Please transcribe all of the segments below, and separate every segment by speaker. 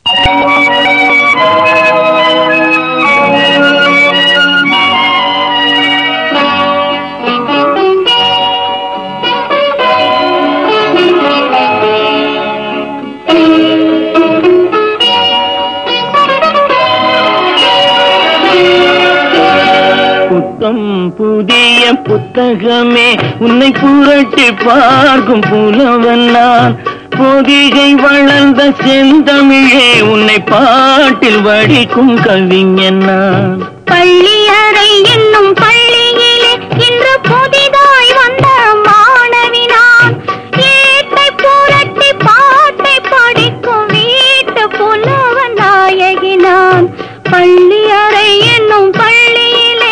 Speaker 1: புத்தம் புதிய புத்தகமே உன்னை புரட்டி பார்க்கும் புலவன் நான் பொதிகை வளர்ந்த செந்தமிழே உன்னை பாட்டில் வடிக்கும் கவிஞன் நான்
Speaker 2: பள்ளியறை என்னும் பள்ளியிலே இன்று புதிதாய் வந்த மாணவி நான் ஏட்டை புரட்டி பாட்டை படிக்கும் வீட்டு புலவ நாயகி நான் பள்ளியறை என்னும் பள்ளியிலே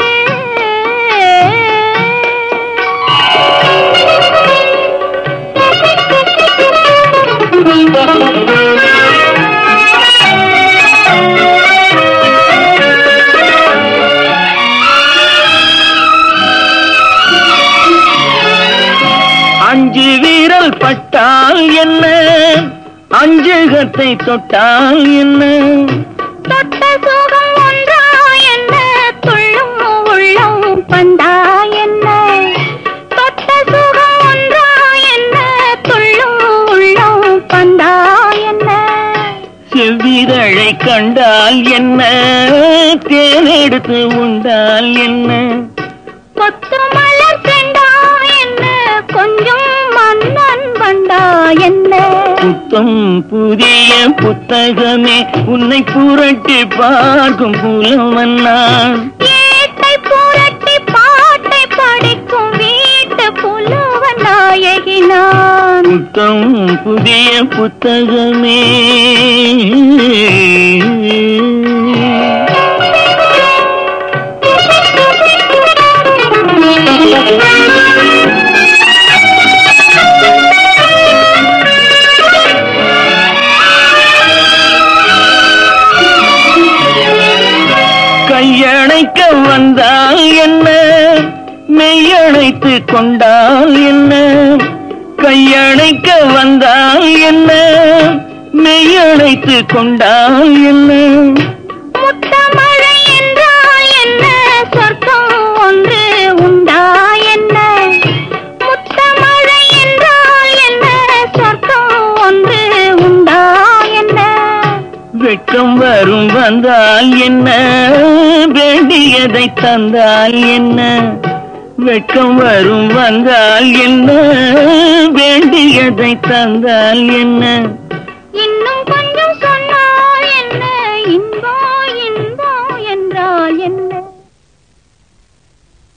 Speaker 1: அஞ்சு வீரல் பட்டால் என்ன அஞ்சுகத்தை தொட்டால் என்ன
Speaker 2: தொட்ட சுகம் ஒன்றா என்ன துள்ளும் உள்ளம் பந்தா என்ன தொட்ட சுகம் ஒன்றா என்ன துள்ளும் உள்ளம் பந்தா என்ன
Speaker 1: செவ்விதழை கண்டால் என்ன தேனெடுத்து உண்டால் என்ன
Speaker 2: கொத்து மலர் செண்டா என்ன கொஞ்சம் மன்னன் வந்தா என்ன
Speaker 1: புத்தம் புதிய புத்தகமே உன்னை புரட்டி பார்க்கும் புலவன் நான்
Speaker 2: ஏட்டை புரட்டி பாட்டை படிக்கும் வீட்டு புலவ நாயகி நான்
Speaker 1: புத்தம் புதிய புத்தகமே கையணைக்க வந்தால் என்ன மெய்யணைத்து கொண்டால் என்ன கையணைக்க வந்தால் என்ன மெய்யணைத்து கொண்டால் என்ன
Speaker 2: முத்தமழை என்றால் என்ன சொர்க்கம் ஒன்று உண்டா என்ன முத்தமழை என்றால் என்ன சொர்க்கம் ஒன்று உண்டா என்ன
Speaker 1: வெட்கம் வரும் வந்தால் என்ன வேண்டியதை தந்தால் என்ன வெட்கம் வரும் வந்தால் என்ன வேண்டியதை தந்தால் என்ன